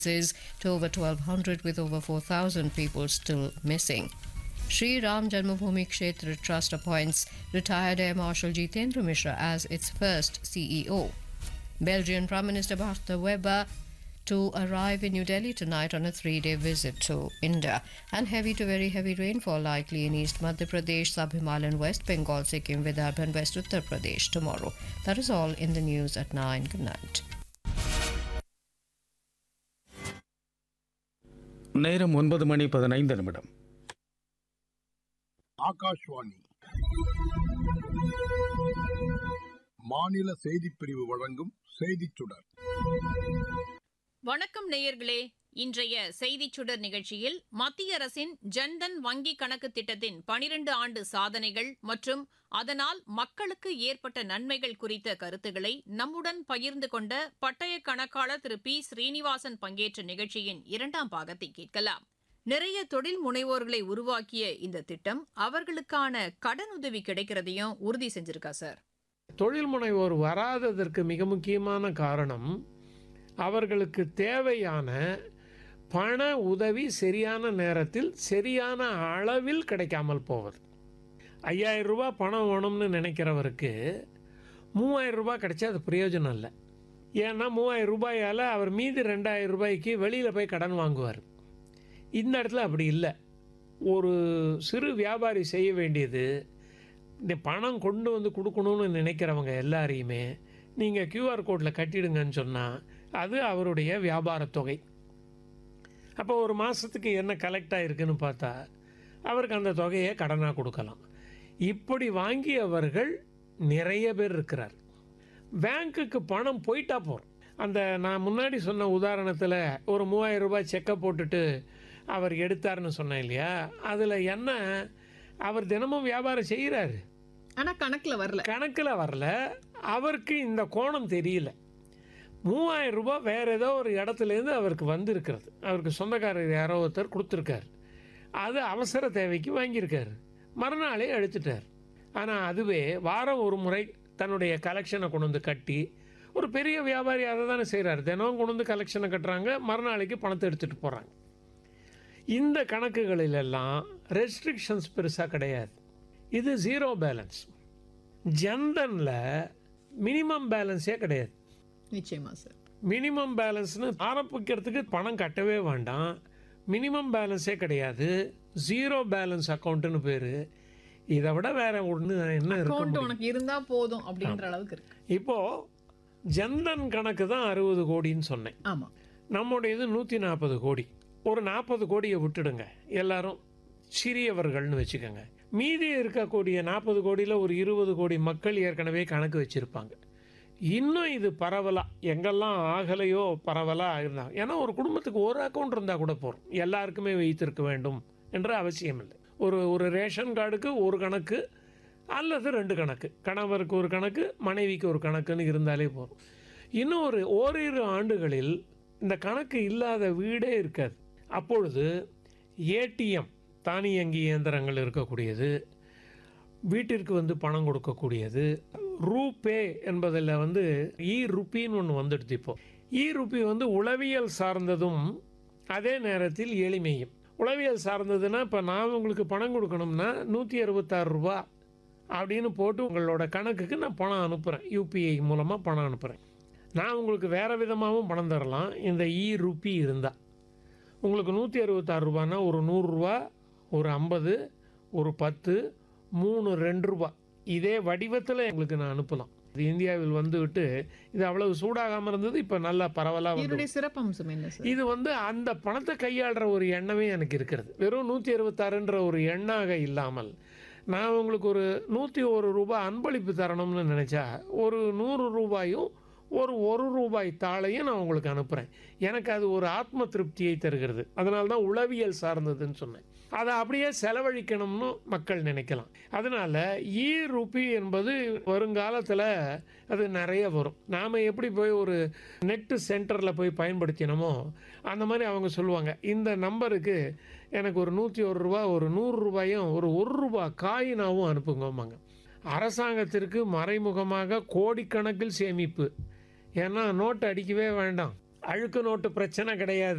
is to over 1200 with over 4000 people still missing. Sri Ram Janmabhoomi Kshetra Trust appoints retired Air Marshal Jitendra Mishra as its first CEO. Belgian Prime Minister Bart de Weber to arrive in New Delhi tonight on a three-day visit to India. And heavy to very heavy rainfall likely in East Madhya Pradesh, Sub-Himalayan West Bengal, Sikkim, Vidarbha and West Uttar Pradesh tomorrow. That is all in the news at 9. Good night. நேரம் ஒன்பது மணி பதினைந்து நிமிடம் ஆகாஷ்வாணி மாநில செய்திப் பிரிவு வழங்கும் செய்திச் சுடர் வணக்கம் நேயர்களே இன்றைய செய்திச் சுடர் நிகழ்ச்சியில் மத்திய அரசின் ஜன்தன் வங்கி கணக்கு திட்டத்தின் பனிரெண்டு ஆண்டு சாதனைகள் மற்றும் அதனால் மக்களுக்கு ஏற்பட்ட நன்மைகள் குறித்த கருத்துக்களை நம்முடன் பகிர்ந்து கொண்ட பட்டய கணக்காளர் திரு பி ஸ்ரீனிவாசன் பங்கேற்ற நிகழ்ச்சியின் இரண்டாம் பாகத்தை கேட்கலாம் நிறைய தொழில் முனைவோர்களை உருவாக்கிய இந்த திட்டம் அவர்களுக்கான கடனுதவி கிடைக்கிறதையும் உறுதி செஞ்சிருக்கா சார் தொழில் முனைவோர் வராததற்கு மிக முக்கியமான காரணம் அவர்களுக்கு தேவையான பண உதவி சரியான நேரத்தில் சரியான அளவில் கிடைக்காமல் போவது ஐயாயிரம் ரூபாய் பணம் வேணும்னு நினைக்கிறவருக்கு மூவாயிரம் ரூபாய் கிடைச்சா அது பிரயோஜனம் இல்லை ஏன்னா மூவாயிரம் ரூபாயால் அவர் மீதி ரெண்டாயிரம் ரூபாய்க்கு வெளியில் போய் கடன் வாங்குவார் இந்த இடத்துல அப்படி இல்லை ஒரு சிறு வியாபாரி செய்ய வேண்டியது இந்த பணம் கொண்டு வந்து கொடுக்கணும்னு நினைக்கிறவங்க எல்லாரையுமே நீங்கள் கியூஆர் கோடில் கட்டிடுங்கன்னு சொன்னால் அது அவருடைய வியாபாரத் தொகை அப்போ ஒரு மாதத்துக்கு என்ன கலெக்ட் ஆகிருக்குன்னு பார்த்தா அவருக்கு அந்த தொகையை கடனாக கொடுக்கலாம் இப்படி வாங்கியவர்கள் நிறைய பேர் இருக்கிறார் பேங்க்குக்கு பணம் போயிட்டா போகிறோம் அந்த நான் முன்னாடி சொன்ன உதாரணத்தில் ஒரு மூவாயிரம் ரூபாய் செக்கை போட்டுட்டு அவர் எடுத்தாருன்னு சொன்னேன் இல்லையா அதில் என்ன அவர் தினமும் வியாபாரம் செய்கிறாரு ஆனா கணக்குல வரல கணக்கில் வரல அவருக்கு இந்த கோணம் தெரியல மூவாயிரம் ரூபாய் வேற ஏதோ ஒரு இடத்துலேருந்து அவருக்கு வந்திருக்கிறது அவருக்கு சொந்தக்காரர் யாரோ ஒருத்தர் கொடுத்துருக்காரு அது அவசர தேவைக்கு வாங்கியிருக்காரு மறுநாளே அழிச்சிட்டார் ஆனால் அதுவே வாரம் ஒரு முறை தன்னுடைய கலெக்ஷனை கொண்டு வந்து கட்டி ஒரு பெரிய வியாபாரி அதை தானே செய்கிறாரு தினம் கொண்டு வந்து கலெக்ஷனை கட்டுறாங்க மறுநாளைக்கு பணத்தை எடுத்துகிட்டு போகிறாங்க இந்த கணக்குகளிலெல்லாம் ரெஸ்ட்ரிக்ஷன்ஸ் பெருசாக கிடையாது இது ஜீரோ பேலன்ஸ் ஜன்தனில் மினிமம் பேலன்ஸே கிடையாது நிச்சயமா சார் மினிமம் பேலன்ஸ்னு ஆரம்பிக்கிறதுக்கு பணம் கட்டவே வேண்டாம் மினிமம் பேலன்ஸே கிடையாது ஜீரோ பேலன்ஸ் அக்கௌண்ட்டுன்னு பேர் இதை விட வேற ஒன்று என்ன இருக்க அக்கௌண்ட் முடியும் உனக்கு இருந்தா போதும் அப்படின்ற அளவுக்கு இருக்கு இப்போது ஜன்தன் கணக்கு தான் அறுபது கோடின்னு சொன்னேன் ஆமா நம்முடையது நூற்றி நாற்பது கோடி ஒரு நாற்பது கோடியை விட்டுடுங்க எல்லாரும் சிறியவர்கள்னு வச்சுக்கோங்க மீதி இருக்கக்கூடிய நாற்பது கோடியில் ஒரு இருபது கோடி மக்கள் ஏற்கனவே கணக்கு வச்சுருப்பாங்க இன்னும் இது பரவலாக எங்கெல்லாம் ஆகலையோ பரவலாக இருந்தாங்க ஏன்னா ஒரு குடும்பத்துக்கு ஒரு அக்கௌண்ட் இருந்தால் கூட போகிறோம் எல்லாருக்குமே வைத்திருக்க வேண்டும் என்ற அவசியம் இல்லை ஒரு ஒரு ரேஷன் கார்டுக்கு ஒரு கணக்கு அல்லது ரெண்டு கணக்கு கணவருக்கு ஒரு கணக்கு மனைவிக்கு ஒரு கணக்குன்னு இருந்தாலே போதும் இன்னும் ஒரு ஓரிரு ஆண்டுகளில் இந்த கணக்கு இல்லாத வீடே இருக்காது அப்பொழுது ஏடிஎம் தானியங்கி இயந்திரங்கள் இருக்கக்கூடியது வீட்டிற்கு வந்து பணம் கொடுக்கக்கூடியது ரூபே என்பதில் வந்து இ ருப்பின்னு ஒன்று வந்துடுது இப்போ இ ருப்பி வந்து உளவியல் சார்ந்ததும் அதே நேரத்தில் எளிமையும் உளவியல் சார்ந்ததுன்னா இப்போ நான் உங்களுக்கு பணம் கொடுக்கணும்னா நூற்றி அறுபத்தாறு ரூபா அப்படின்னு போட்டு உங்களோட கணக்குக்கு நான் பணம் அனுப்புகிறேன் யூபிஐ மூலமாக பணம் அனுப்புகிறேன் நான் உங்களுக்கு வேறு விதமாகவும் பணம் தரலாம் இந்த இ ருப்பி இருந்தால் உங்களுக்கு நூற்றி அறுபத்தாறு ரூபான்னா ஒரு நூறுரூவா ஒரு ஐம்பது ஒரு பத்து மூணு ரெண்டு ரூபா இதே வடிவத்தில் எங்களுக்கு நான் அனுப்பலாம் இது இந்தியாவில் வந்து விட்டு இது அவ்வளவு சூடாகாமல் இருந்தது இப்போ நல்லா பரவலாக வந்து இதனுடைய சிறப்பம்சம் என்ன சார் இது வந்து அந்த பணத்தை கையாளுற ஒரு எண்ணமே எனக்கு இருக்கிறது வெறும் நூற்றி அறுபத்தாறுன்ற ஒரு எண்ணாக இல்லாமல் நான் உங்களுக்கு ஒரு நூற்றி ஒரு ரூபாய் அன்பளிப்பு தரணும்னு நினச்சா ஒரு நூறு ரூபாயும் ஒரு ஒரு ரூபாய் தாளையும் நான் உங்களுக்கு அனுப்புகிறேன் எனக்கு அது ஒரு ஆத்ம திருப்தியை தருகிறது அதனால தான் உளவியல் சார்ந்ததுன்னு சொன்னேன் அதை அப்படியே செலவழிக்கணும்னு மக்கள் நினைக்கலாம் அதனால் ஈ ருபி என்பது வருங்காலத்தில் அது நிறைய வரும் நாம் எப்படி போய் ஒரு நெட்டு சென்டரில் போய் பயன்படுத்தினோமோ அந்த மாதிரி அவங்க சொல்லுவாங்க இந்த நம்பருக்கு எனக்கு ஒரு நூற்றி ஒரு ரூபா ஒரு நூறு ரூபாயும் ஒரு ஒரு ரூபா காயினாவும் அனுப்புங்கம்பாங்க அரசாங்கத்திற்கு மறைமுகமாக கோடிக்கணக்கில் சேமிப்பு ஏன்னா நோட்டு அடிக்கவே வேண்டாம் அழுக்கு நோட்டு பிரச்சனை கிடையாது